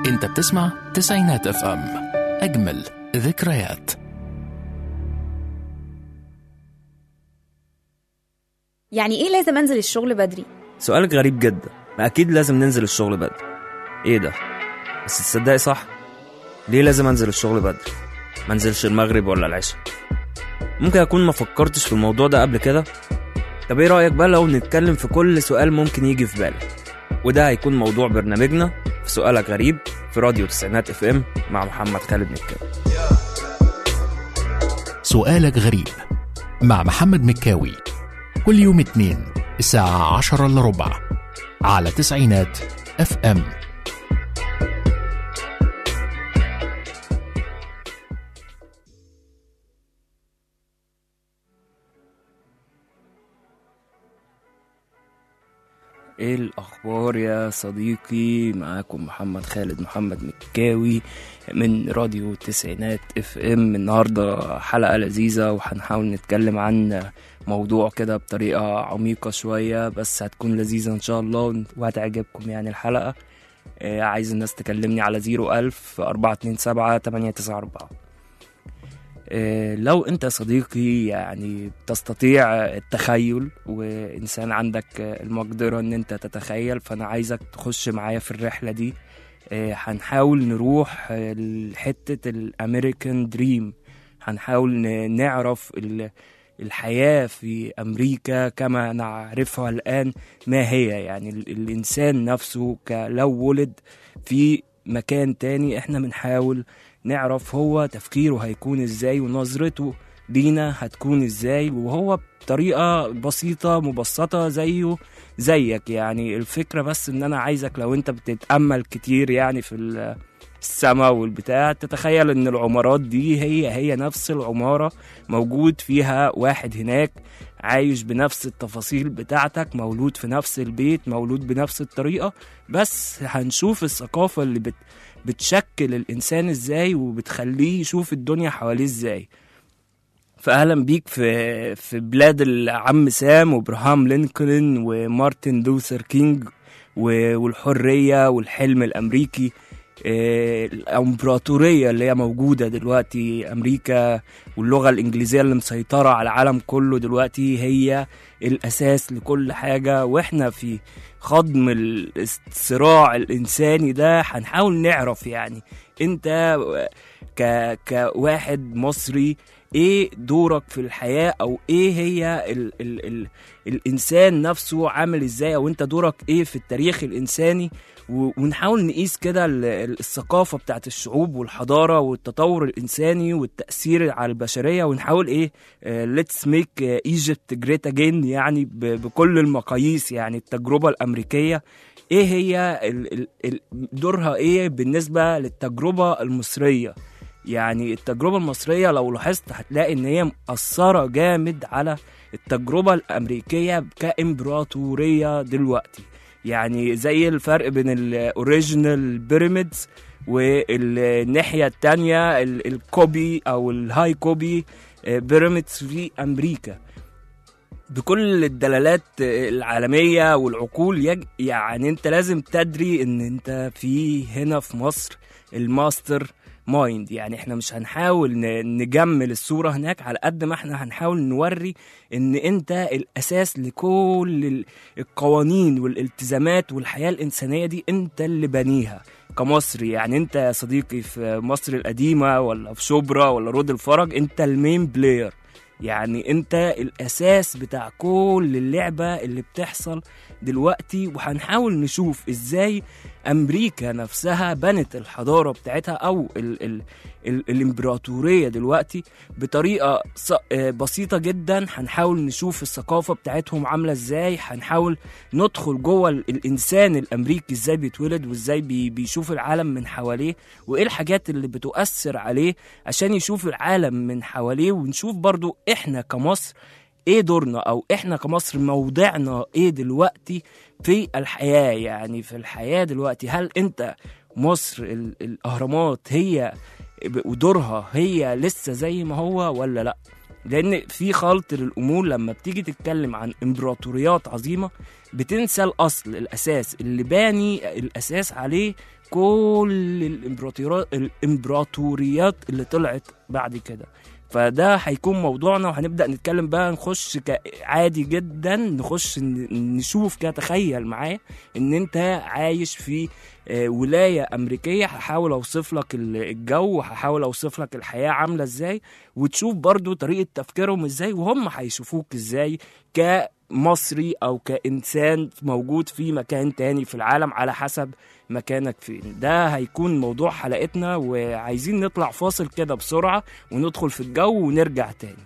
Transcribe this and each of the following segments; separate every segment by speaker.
Speaker 1: انت بتسمع تسعينات اف ام اجمل ذكريات
Speaker 2: يعني ايه لازم انزل الشغل بدري
Speaker 3: سؤالك غريب جدا ما اكيد لازم ننزل الشغل بدري ايه ده بس تصدقي صح ليه لازم انزل الشغل بدري ما انزلش المغرب ولا العشاء ممكن اكون ما فكرتش في الموضوع ده قبل كده طب ايه رايك بقى لو نتكلم في كل سؤال ممكن يجي في بالك وده هيكون موضوع برنامجنا في سؤالك غريب في راديو تسعينات اف ام مع محمد خالد مكاوي
Speaker 1: سؤالك غريب مع محمد مكاوي كل يوم اثنين الساعة عشرة إلا ربع على تسعينات اف ام
Speaker 3: ايه الاخبار يا صديقي معاكم محمد خالد محمد مكاوي من راديو التسعينات اف ام النهارده حلقه لذيذه وهنحاول نتكلم عن موضوع كده بطريقه عميقه شويه بس هتكون لذيذه ان شاء الله وهتعجبكم يعني الحلقه آه، عايز الناس تكلمني على 01000 427 894 آه، لو انت صديقي يعني تستطيع التخيل وانسان عندك المقدرة ان انت تتخيل فانا عايزك تخش معايا في الرحلة دي آه، هنحاول نروح آه، لحتة الامريكان دريم هنحاول ن- نعرف ال- الحياة في أمريكا كما نعرفها الآن ما هي يعني ال- الإنسان نفسه ك- لو ولد في مكان تاني احنا بنحاول نعرف هو تفكيره هيكون ازاي ونظرته لينا هتكون ازاي وهو بطريقة بسيطة مبسطة زيه زيك يعني الفكرة بس ان انا عايزك لو انت بتتأمل كتير يعني في ال- السما والبتاع تتخيل ان العمارات دي هي هي نفس العمارة موجود فيها واحد هناك عايش بنفس التفاصيل بتاعتك مولود في نفس البيت مولود بنفس الطريقة بس هنشوف الثقافة اللي بت بتشكل الانسان ازاي وبتخليه يشوف الدنيا حواليه ازاي فاهلا بيك في في بلاد العم سام وابراهام لينكولن ومارتن لوثر كينج و- والحريه والحلم الامريكي آه، الامبراطوريه اللي هي موجوده دلوقتي امريكا واللغه الانجليزيه اللي مسيطره على العالم كله دلوقتي هي الاساس لكل حاجه واحنا في خضم الصراع الانساني ده هنحاول نعرف يعني انت ك كواحد مصري ايه دورك في الحياه او ايه هي ال ال ال الانسان نفسه عامل ازاي او انت دورك ايه في التاريخ الانساني و- ونحاول نقيس كده ال- ال- الثقافه بتاعت الشعوب والحضاره والتطور الانساني والتاثير على البشريه ونحاول ايه ليتس ميك ايجيبت جريت اجين يعني ب- بكل المقاييس يعني التجربه الامريكيه ايه هي ال- ال- ال- دورها ايه بالنسبه للتجربه المصريه يعني التجربة المصرية لو لاحظت هتلاقي إن هي مأثرة جامد على التجربة الأمريكية كإمبراطورية دلوقتي يعني زي الفرق بين الأوريجينال بيراميدز والناحية التانية ال- الكوبي أو الهاي كوبي بيراميدز في أمريكا بكل الدلالات العالمية والعقول يج... يعني انت لازم تدري ان انت في هنا في مصر الماستر مايند يعني احنا مش هنحاول ن- نجمل الصورة هناك على قد ما احنا هنحاول نوري ان انت الاساس لكل ال- القوانين والالتزامات والحياة الانسانية دي انت اللي بنيها كمصري يعني انت يا صديقي في مصر القديمة ولا في شبرا ولا رود الفرج انت المين بلاير يعني انت الاساس بتاع كل اللعبة اللي بتحصل دلوقتي وهنحاول نشوف ازاي امريكا نفسها بنت الحضارة بتاعتها او ال ال ال الامبراطورية دلوقتي بطريقة ص- آه، بسيطة جدا هنحاول نشوف الثقافة بتاعتهم عاملة ازاي هنحاول ندخل جوه ال- الانسان الامريكي ازاي بيتولد وازاي بي بيشوف العالم من حواليه وايه الحاجات اللي بتؤثر عليه عشان يشوف العالم من حواليه ونشوف برضو احنا كمصر ايه دورنا او احنا كمصر موضعنا ايه دلوقتي في الحياة يعني في الحياة دلوقتي هل انت مصر ال- الاهرامات هي ودورها هي لسه زي ما هو ولا لا لان في خلط للامور لما بتيجي تتكلم عن امبراطوريات عظيمه بتنسى الاصل الاساس اللي باني الاساس عليه كل الامبراطوريات الامبراطوريات اللي طلعت بعد كده فده هيكون موضوعنا وهنبدا نتكلم بقى نخش ك- عادي جدا نخش ن- نشوف كده تخيل معايا ان انت عايش في آه، ولايه امريكيه هحاول اوصف لك ال- الجو وهحاول اوصف لك الحياه عامله ازاي وتشوف برضو طريقه تفكيرهم ازاي وهم هيشوفوك ازاي كمصري او كانسان موجود في مكان تاني في العالم على حسب مكانك فين ده هيكون موضوع حلقتنا وعايزين نطلع فاصل كده بسرعه وندخل في الجو ونرجع تاني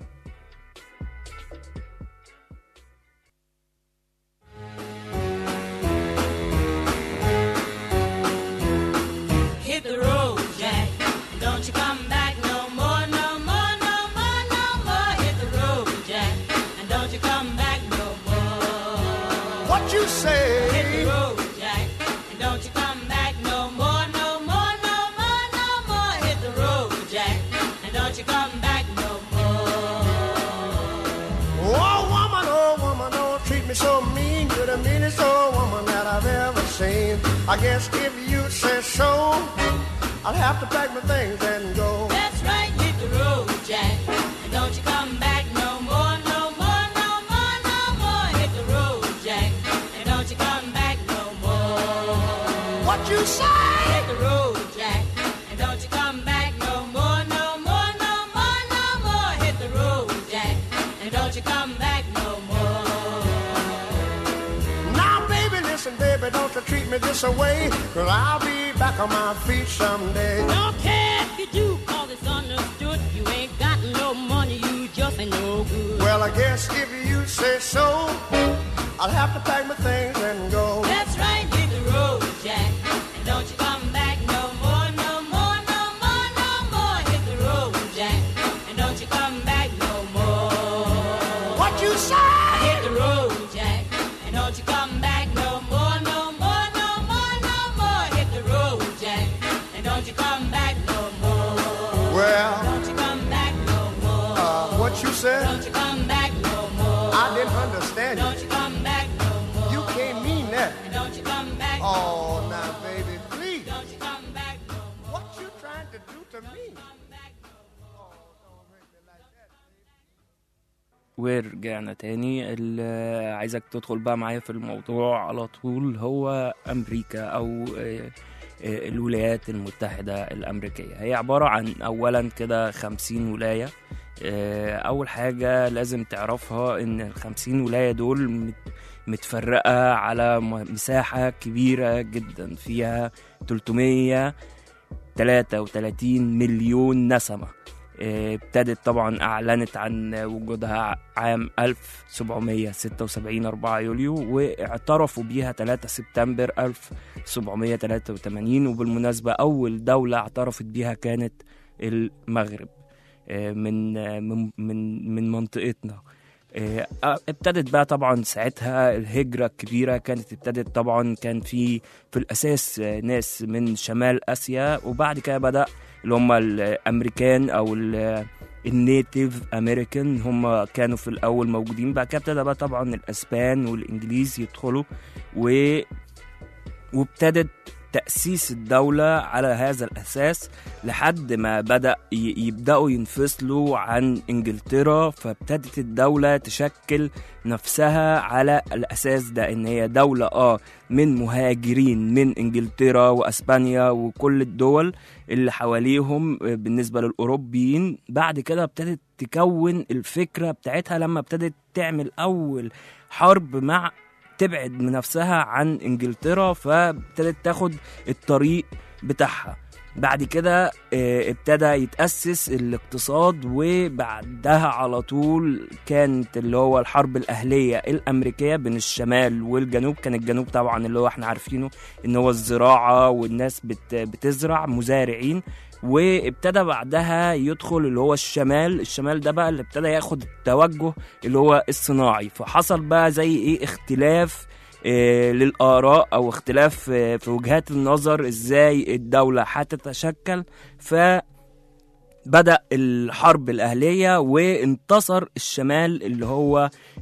Speaker 4: Hit the road, Jack. Don't you come back no more, no more, no more, no more. Hit the road, Jack. And don't you come back no more.
Speaker 5: What you
Speaker 4: Hit the
Speaker 5: say?
Speaker 4: road, Jack. And don't you come back no more, no more, no more, no more. Hit the road, Jack. And don't you come back no more.
Speaker 5: Oh woman, oh woman, don't treat me so mean. You're the meanest old woman that I've ever seen. I guess if you say so, I'll have to pack my things and go.
Speaker 4: That's right, hit the road, Jack. And don't you come back no more, no more, no more, no more. Hit the road, Jack. And don't you come back no more.
Speaker 5: What you say?
Speaker 4: Hit the road, Jack. And don't you come back no more, no more, no more, no more. Hit the road, Jack. And don't you come back no more.
Speaker 5: Now, baby, listen, baby, don't you treat me this way. Cause I'll be back on my feet someday.
Speaker 4: Don't care if you do, cause it's understood. You ain't got no money, you just ain't no good.
Speaker 5: Well, I guess if you say so, I'll have to pack my things and go.
Speaker 4: That's right, hit the road, Jack. And don't you come back no more, no more, no more, no more. Hit the road, Jack. And don't you come back no more.
Speaker 5: What you say?
Speaker 4: Hit the road, Jack. And don't you come back no more, no more, no more, no more. Hit the road, Jack. And don't you come back no more.
Speaker 5: Well,
Speaker 4: Don't you come back no more.
Speaker 5: uh, what you said?
Speaker 4: Don't you come back no more.
Speaker 5: I didn't understand
Speaker 4: Don't
Speaker 5: you.
Speaker 4: you come back no more.
Speaker 5: You can't mean that.
Speaker 4: And don't you come back
Speaker 5: Oh, now, baby, please.
Speaker 4: Don't you come back no more.
Speaker 5: What you trying to do to me?
Speaker 3: ورجعنا تاني اللي عايزك تدخل بقى معايا في الموضوع على طول هو أمريكا أو آه، آه، الولايات المتحدة الأمريكية هي عبارة عن أولا كده خمسين ولاية آه، أول حاجة لازم تعرفها إن الخمسين ولاية دول مت- متفرقة على م- مساحة كبيرة جدا فيها 333 مليون نسمة آه، ابتدت طبعا أعلنت عن وجودها عام 1776 4 يوليو واعترفوا بيها 3 سبتمبر 1783 وبالمناسبة أول دولة اعترفت بيها كانت المغرب آه، من آه، من من من منطقتنا آه، ابتدت بقى طبعا ساعتها الهجرة الكبيرة كانت ابتدت طبعا كان في في الأساس آه، ناس من شمال آسيا وبعد كده بدأ اللي هم الأمريكان أو ال- النيتيف أمريكان هم كانوا في الأول موجودين بعد كده ابتدى بقى طبعا الأسبان والإنجليز يدخلوا و وابتدت تأسيس الدولة على هذا الأساس لحد ما بدأ ي- يبدأوا ينفصلوا عن إنجلترا فابتدت الدولة تشكل نفسها على الأساس ده إن هي دولة آه من مهاجرين من إنجلترا وأسبانيا وكل الدول اللي حواليهم آه، بالنسبة للأوروبيين بعد كده ابتدت تكون الفكرة بتاعتها لما ابتدت تعمل أول حرب مع تبعد من نفسها عن انجلترا فابتدت تاخد الطريق بتاعها بعد كده آه، ابتدى يتأسس الاقتصاد وبعدها على طول كانت اللي هو الحرب الأهلية الأمريكية بين الشمال والجنوب كان الجنوب طبعا اللي هو احنا عارفينه ان هو الزراعة والناس بت بتزرع مزارعين وابتدى بعدها يدخل اللي هو الشمال الشمال ده بقى اللي ابتدى ياخد التوجه اللي هو الصناعي فحصل بقى زي ايه اختلاف آه، للآراء أو اختلاف آه، في وجهات النظر إزاي الدولة هتتشكل فبدأ الحرب الأهلية وانتصر الشمال اللي هو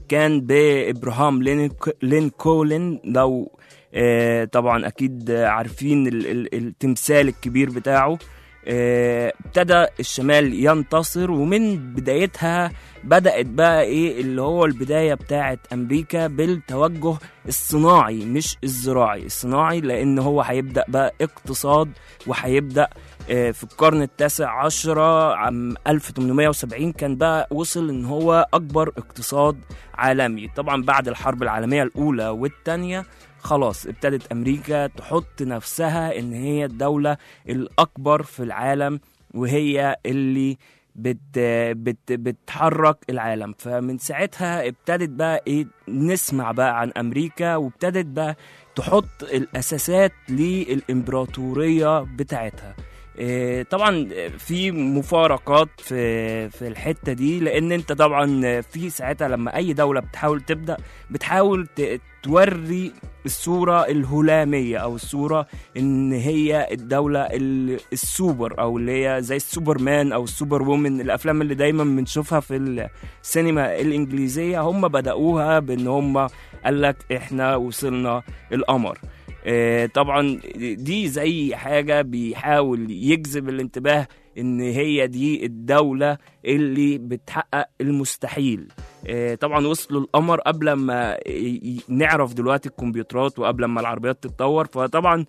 Speaker 3: كان بإبراهام لينك- لينكولن لو آه، طبعا أكيد عارفين ال- ال- التمثال الكبير بتاعه آه، ابتدى الشمال ينتصر ومن بدايتها بدأت بقى ايه اللي هو البداية بتاعت أمريكا بالتوجه الصناعي مش الزراعي الصناعي لأن هو هيبدأ بقى اقتصاد وهيبدأ آه، في القرن التاسع عشر عام 1870 كان بقى وصل ان هو اكبر اقتصاد عالمي طبعا بعد الحرب العالمية الاولى والتانية خلاص ابتدت امريكا تحط نفسها ان هي الدولة الاكبر في العالم وهي اللي بت بت بتحرك العالم فمن ساعتها ابتدت بقى ايه نسمع بقى عن امريكا وابتدت بقى تحط الاساسات للامبراطوريه بتاعتها إيه، طبعا في مفارقات في في الحته دي لان انت طبعا في ساعتها لما اي دوله بتحاول تبدا بتحاول ت- توري الصوره الهلاميه او الصوره ان هي الدوله ال- السوبر او اللي هي زي السوبرمان او السوبر وومن الافلام اللي دايما بنشوفها في السينما الانجليزيه هم بداوها بان هم قال لك احنا وصلنا القمر آه، طبعا دي زي حاجة بيحاول يجذب الانتباه ان هي دي الدولة اللي بتحقق المستحيل آه، طبعا وصلوا القمر قبل ما ي- ي- نعرف دلوقتي الكمبيوترات وقبل ما العربيات تتطور فطبعا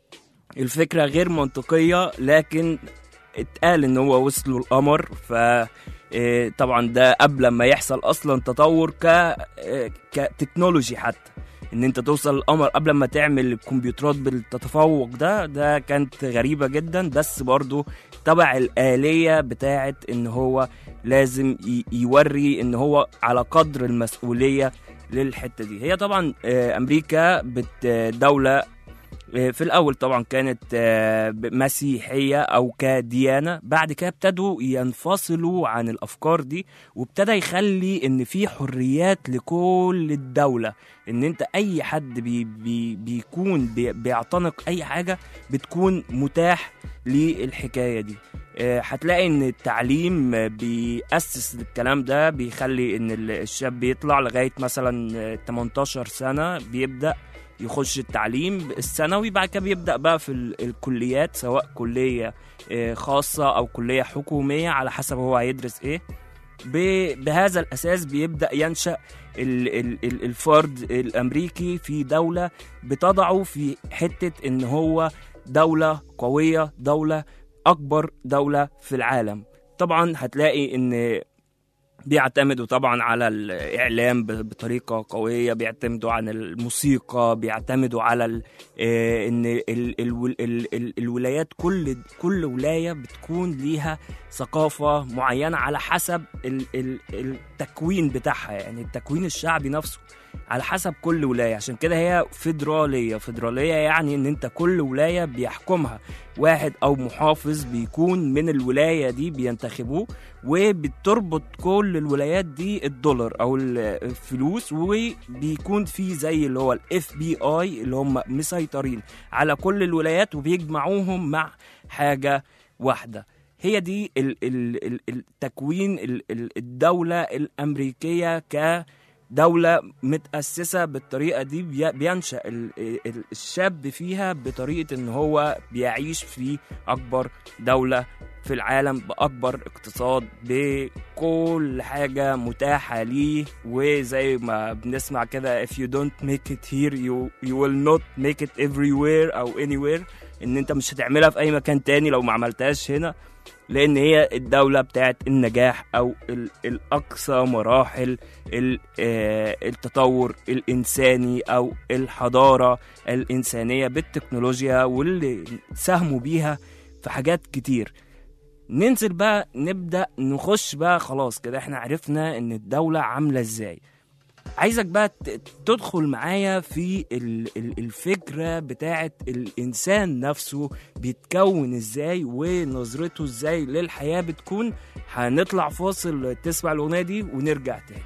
Speaker 3: الفكرة غير منطقية لكن اتقال ان هو وصلوا القمر ف آه، طبعا ده قبل ما يحصل اصلا تطور ك آه، كتكنولوجي حتى ان انت توصل القمر قبل ما تعمل الكمبيوترات بالتفوق ده ده كانت غريبة جدا بس برضو تبع الآلية بتاعت ان هو لازم ي- يوري ان هو على قدر المسؤولية للحتة دي هي طبعا آه، امريكا بت دولة آه، في الاول طبعا كانت آه، ب- مسيحيه او كديانه بعد كده ابتدوا ينفصلوا عن الافكار دي وابتدى يخلي ان في حريات لكل الدوله ان انت اي حد بي بي بيكون بي بيعتنق اي حاجه بتكون متاح للحكايه دي آه، هتلاقي ان التعليم آه، بيأسس للكلام ده بيخلي ان ال- الشاب بيطلع لغايه مثلا آه، 18 سنه بيبدأ يخش التعليم الثانوي بعد كده بيبدأ بقى في ال- الكليات سواء كلية آه، خاصة أو كلية حكومية على حسب هو هيدرس إيه ب- بهذا الأساس بيبدأ ينشأ ال- ال- ال- الفرد الأمريكي في دولة بتضعه في حتة إن هو دولة قوية دولة أكبر دولة في العالم طبعا هتلاقي إن بيعتمدوا طبعا على الإعلام ب- بطريقة قوية بيعتمدوا على الموسيقى بيعتمدوا على ال- آه، إن ال- ال- ال- ال- الولايات كل كل ولاية بتكون ليها ثقافة معينة على حسب ال- ال- التكوين بتاعها يعني التكوين الشعبي نفسه على حسب كل ولاية عشان كده هي فيدرالية فيدرالية يعني ان انت كل ولاية بيحكمها واحد او محافظ بيكون من الولاية دي بينتخبوه وبتربط كل الولايات دي الدولار او الفلوس وبيكون في زي اللي هو الاف بي اي اللي هم مسيطرين على كل الولايات وبيجمعوهم مع حاجة واحدة هي دي ال- ال- ال- التكوين ال- ال- الدولة الأمريكية ك دولة متأسسة بالطريقة دي بي- بينشأ ال- ال- الشاب فيها بطريقة إن هو بيعيش في أكبر دولة في العالم بأكبر اقتصاد بكل حاجة متاحة ليه وزي ما بنسمع كده if you don't make it here you, you will not make it everywhere أو anywhere إن أنت مش هتعملها في أي مكان تاني لو ما عملتهاش هنا لان هي الدوله بتاعت النجاح او ال- الاقصى مراحل ال- آه، التطور الانساني او الحضاره الانسانيه بالتكنولوجيا واللي ساهموا بيها في حاجات كتير ننزل بقى نبدا نخش بقى خلاص كده احنا عرفنا ان الدوله عامله ازاي عايزك بقى ت- تدخل معايا في ال- ال- الفكرة بتاعت الإنسان نفسه بيتكون إزاي ونظرته إزاي للحياة بتكون هنطلع فاصل تسمع الأغنية دي ونرجع تاني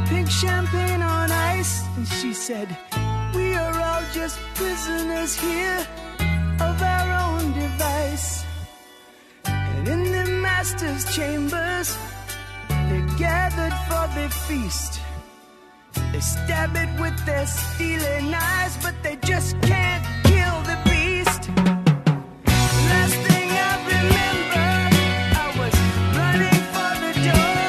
Speaker 6: pink champagne on ice. And she said, We are all just prisoners here of our own device. And in the master's chambers, they're gathered for the feast. They stab it with their steely knives, but they just can't kill the beast. Last thing I remember, I was running for the door.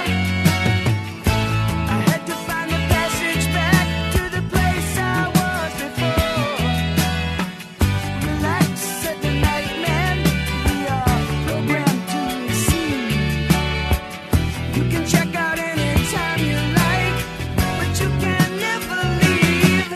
Speaker 6: I had to find the passage back to the place I was before. Relax, said the night man. We are programmed to receive. You can check out anytime you like, but you can never leave.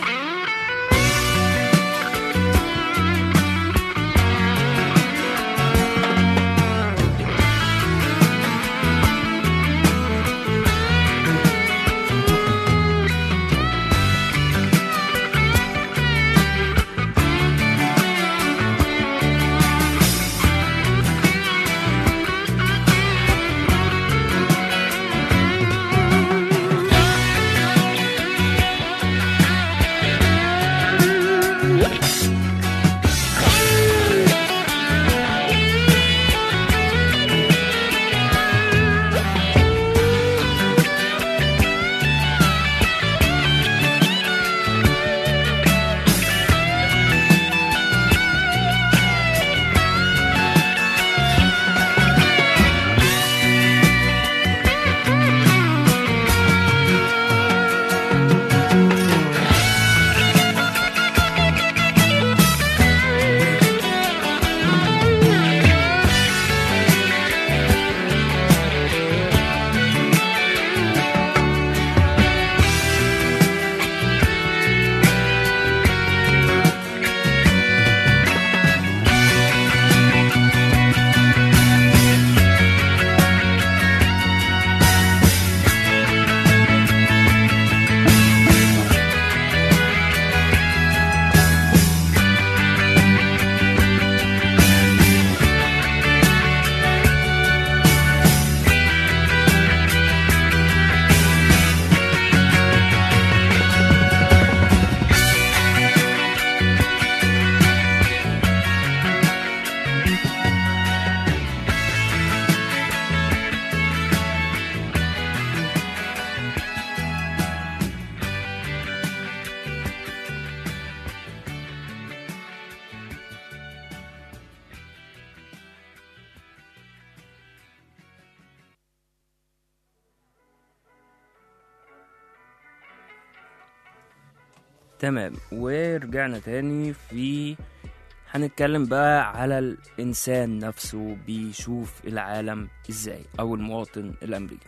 Speaker 3: تمام ورجعنا تاني في هنتكلم بقى على الإنسان نفسه بيشوف العالم إزاي أو المواطن الأمريكي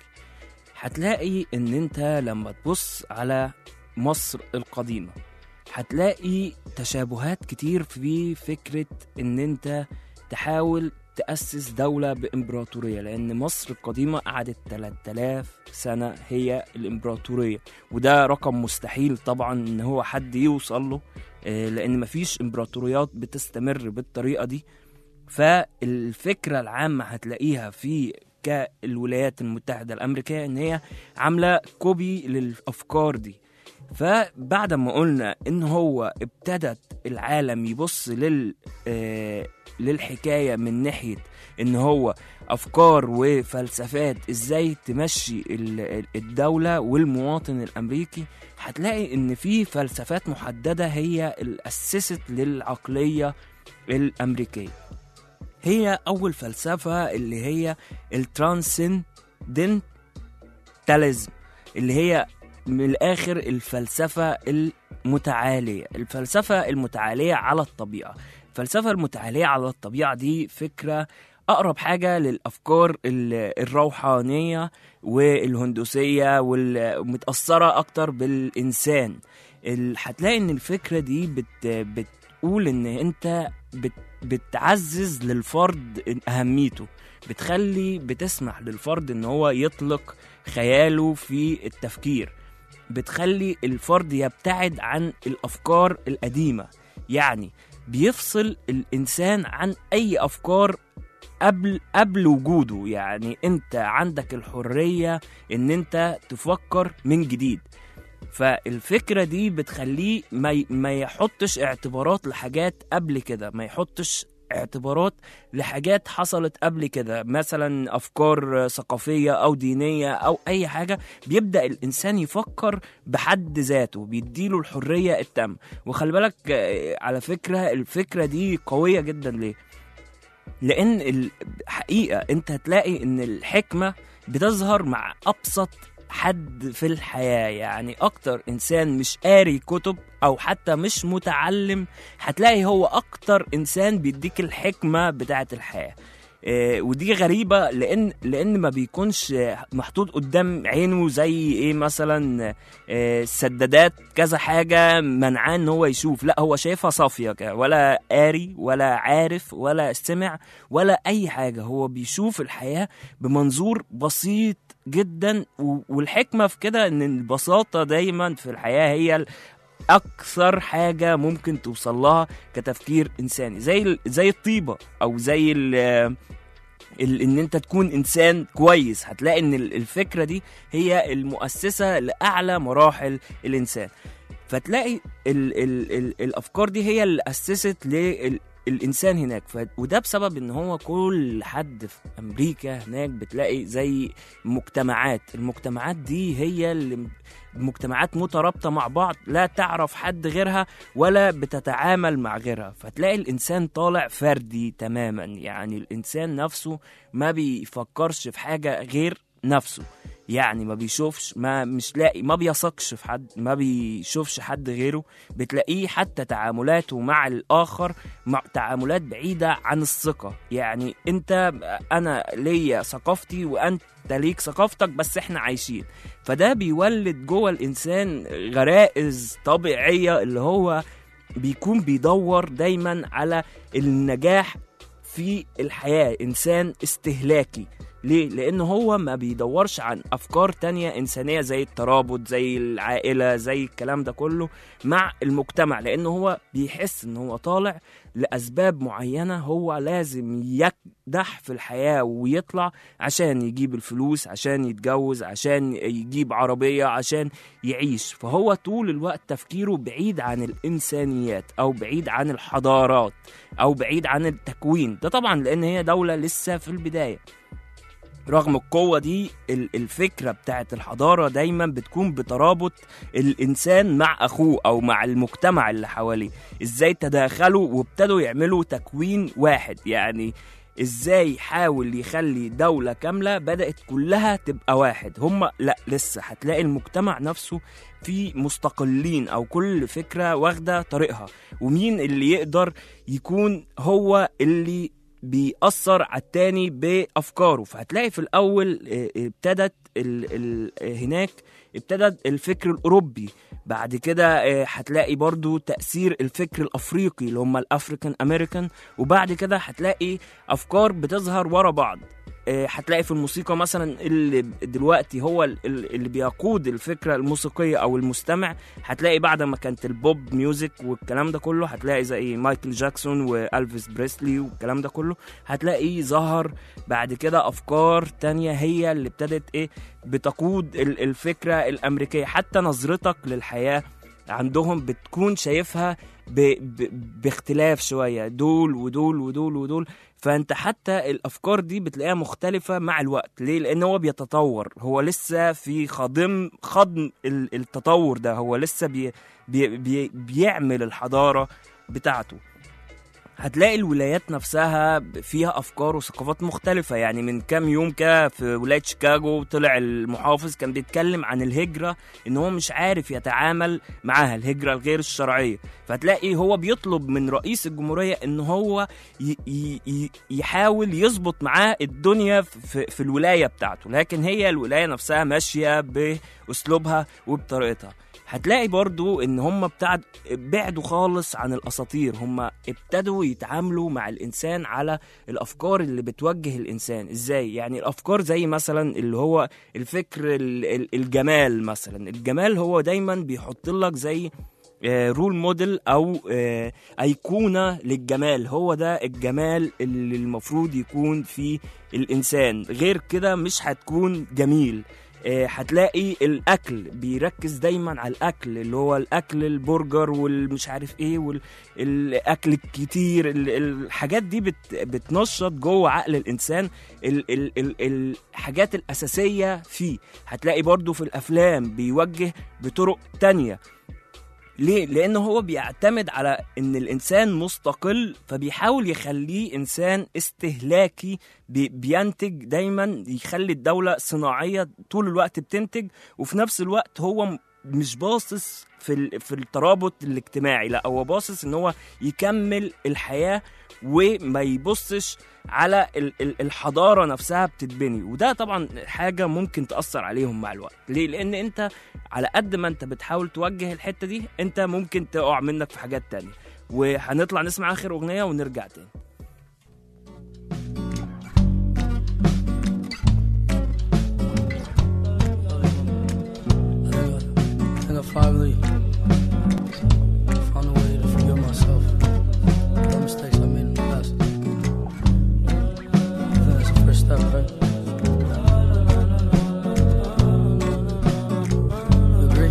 Speaker 3: هتلاقي إن أنت لما تبص على مصر القديمة هتلاقي تشابهات كتير في فكرة إن أنت تحاول تأسس دولة بإمبراطورية لأن مصر القديمة قعدت 3000 سنة هي الإمبراطورية وده رقم مستحيل طبعا إن هو حد يوصل له آه، لأن مفيش إمبراطوريات بتستمر بالطريقة دي فالفكرة العامة هتلاقيها في كالولايات المتحدة الأمريكية إن هي عاملة كوبي للأفكار دي فبعد ما قلنا إن هو ابتدت العالم يبص لل آه، للحكاية من ناحية إن هو أفكار وفلسفات إزاي تمشي ال- الدولة والمواطن الأمريكي هتلاقي إن في فلسفات محددة هي اللي أسست للعقلية الأمريكية هي أول فلسفة اللي هي الترانسندنتاليزم اللي هي من الآخر الفلسفة المتعالية الفلسفة المتعالية على الطبيعة الفلسفة المتعالية على الطبيعة دي فكرة أقرب حاجة للأفكار ال- الروحانية والهندوسية والمتأثرة أكتر بالإنسان ال- هتلاقي إن الفكرة دي بت بتقول إن أنت بت بتعزز للفرد أهميته بتخلي بتسمح للفرد إن هو يطلق خياله في التفكير بتخلي الفرد يبتعد عن الأفكار القديمة يعني بيفصل الإنسان عن أي أفكار قبل قبل وجوده يعني انت عندك الحريه ان انت تفكر من جديد فالفكره دي بتخليه ما ي- ما يحطش اعتبارات لحاجات قبل كده ما يحطش اعتبارات لحاجات حصلت قبل كده مثلا افكار ثقافيه او دينيه او اي حاجه بيبدا الانسان يفكر بحد ذاته بيديله الحريه التامه وخلي بالك آه، على فكره الفكره دي قويه جدا ليه لان الحقيقه انت هتلاقي ان الحكمه بتظهر مع ابسط حد في الحياه يعني اكتر انسان مش قاري كتب او حتى مش متعلم هتلاقي هو اكتر انسان بيديك الحكمه بتاعه الحياه آه، ودي غريبة لأن لأن ما بيكونش آه، محطوط قدام عينه زي إيه مثلا آه، سدادات كذا حاجة منعاه إن هو يشوف لا هو شايفها صافية كده ولا قاري ولا عارف ولا سمع ولا أي حاجة هو بيشوف الحياة بمنظور بسيط جدا و- والحكمة في كده إن البساطة دايما في الحياة هي ال- اكثر حاجه ممكن توصل لها كتفكير انساني زي ال- زي الطيبه او زي ال ال ان انت تكون انسان كويس هتلاقي ان ال- الفكره دي هي المؤسسه لاعلى مراحل الانسان فتلاقي ال ال ال الافكار دي هي اللي اسست لل الانسان هناك ف... وده بسبب ان هو كل حد في امريكا هناك بتلاقي زي مجتمعات المجتمعات دي هي اللي مجتمعات مترابطه مع بعض لا تعرف حد غيرها ولا بتتعامل مع غيرها فتلاقي الانسان طالع فردي تماما يعني الانسان نفسه ما بيفكرش في حاجه غير نفسه يعني ما بيشوفش ما مش لاقي ما بيثقش في حد ما بيشوفش حد غيره بتلاقيه حتى تعاملاته مع الاخر مع تعاملات بعيده عن الثقه يعني انت انا ليا ثقافتي وانت ليك ثقافتك بس احنا عايشين فده بيولد جوه الانسان غرائز طبيعيه اللي هو بيكون بيدور دايما على النجاح في الحياه انسان استهلاكي ليه؟ لأن هو ما بيدورش عن أفكار تانية إنسانية زي الترابط زي العائلة زي الكلام ده كله مع المجتمع لأن هو بيحس إن هو طالع لأسباب معينة هو لازم يكدح في الحياة ويطلع عشان يجيب الفلوس عشان يتجوز عشان يجيب عربية عشان يعيش فهو طول الوقت تفكيره بعيد عن الإنسانيات أو بعيد عن الحضارات أو بعيد عن التكوين ده طبعا لأن هي دولة لسه في البداية رغم القوة دي ال- الفكرة بتاعت الحضارة دايما بتكون بترابط الإنسان مع أخوه أو مع المجتمع اللي حواليه إزاي تداخلوا وابتدوا يعملوا تكوين واحد يعني ازاي حاول يخلي دولة كاملة بدأت كلها تبقى واحد هم لا لسه هتلاقي المجتمع نفسه في مستقلين او كل فكرة واخدة طريقها ومين اللي يقدر يكون هو اللي بيأثر على التاني بأفكاره فهتلاقي في الأول آه، ابتدت ال ال آه، هناك ابتدت الفكر الأوروبي بعد كده آه، هتلاقي برضو تأثير الفكر الأفريقي اللي هم الأفريكان أمريكان وبعد كده هتلاقي أفكار بتظهر ورا بعض آه، هتلاقي في الموسيقى مثلا اللي دلوقتي هو ال- ال- اللي بيقود الفكرة الموسيقية أو المستمع هتلاقي بعد ما كانت البوب ميوزك والكلام ده كله هتلاقي زي مايكل جاكسون والفيس بريسلي والكلام ده كله هتلاقي ظهر بعد كده افكار تانية هي اللي ابتدت ايه بتقود ال- الفكرة الامريكية حتى نظرتك للحياة عندهم بتكون شايفها ب... ب... باختلاف شوية دول ودول ودول ودول فانت حتى الافكار دي بتلاقيها مختلفة مع الوقت ليه لان هو بيتطور هو لسه في خضم خضم ال- التطور ده هو لسه بي... بي... بي... بيعمل الحضارة بتاعته هتلاقي الولايات نفسها فيها افكار وثقافات مختلفه يعني من كام يوم كده في ولايه شيكاغو طلع المحافظ كان بيتكلم عن الهجره ان هو مش عارف يتعامل معاها الهجره الغير الشرعيه فتلاقي هو بيطلب من رئيس الجمهوريه ان هو ي- ي- ي- يحاول يظبط معاه الدنيا في, في الولايه بتاعته لكن هي الولايه نفسها ماشيه باسلوبها وبطريقتها هتلاقي برضو ان هم بتاع بعدوا خالص عن الاساطير هم ابتدوا يتعاملوا مع الانسان على الافكار اللي بتوجه الانسان ازاي يعني الافكار زي مثلا اللي هو الفكر ال- ال- الجمال مثلا الجمال هو دايما بيحط لك زي رول موديل او آه، ايقونه للجمال هو ده الجمال اللي المفروض يكون في الانسان غير كده مش هتكون جميل آه، هتلاقي الاكل بيركز دايما على الاكل اللي هو الاكل البرجر والمش عارف ايه والاكل الكتير ال- الحاجات دي بت بتنشط جوه عقل الانسان ال ال ال الحاجات الاساسيه فيه هتلاقي برضو في الافلام بيوجه بطرق تانية ليه؟ لأن هو بيعتمد على إن الإنسان مستقل فبيحاول يخليه إنسان استهلاكي بي- بينتج دايما يخلي الدولة صناعية طول الوقت بتنتج وفي نفس الوقت هو م- مش باصص في ال- في الترابط الاجتماعي لا هو باصص ان هو يكمل الحياه وما يبصش على ال- ال- الحضاره نفسها بتتبني وده طبعا حاجه ممكن تاثر عليهم مع الوقت ليه لان انت على قد ما انت بتحاول توجه الحته دي انت ممكن تقع منك في حاجات تانية وهنطلع نسمع اخر اغنيه ونرجع تاني
Speaker 7: I think I finally found a way to forgive myself for the mistakes I made in the past. I think that's the first step, right? You agree?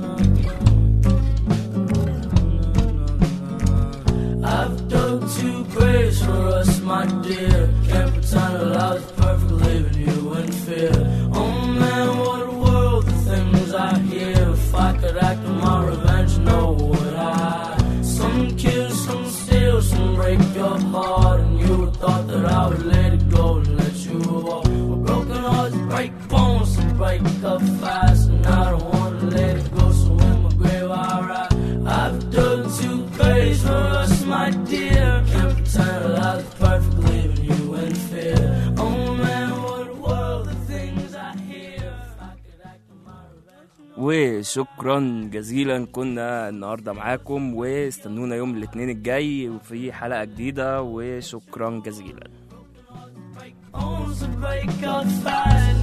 Speaker 7: I've dug two graves for us, my dear. Can't pretend that I was perfect, leaving you in fear. Oh man, what a world, the things I hear. If I could act on my revenge, no, would I? Some kill, some steal, some break your heart. And you would thought that I would let it go and let you walk. Well, broken hearts break bones and break up fast. And I don't wanna let it go, so in my grave I write. I've dug two graves for us, my dear. Can't pretend that I was perfect, leaving you in fear. Oh man, what a world, the things I hear. If I could act on my revenge.
Speaker 3: وشكرا جزيلا كنا النهارده معاكم واستنونا يوم الاثنين الجاي وفي حلقه جديده وشكرا جزيلا
Speaker 7: bones to break up fast.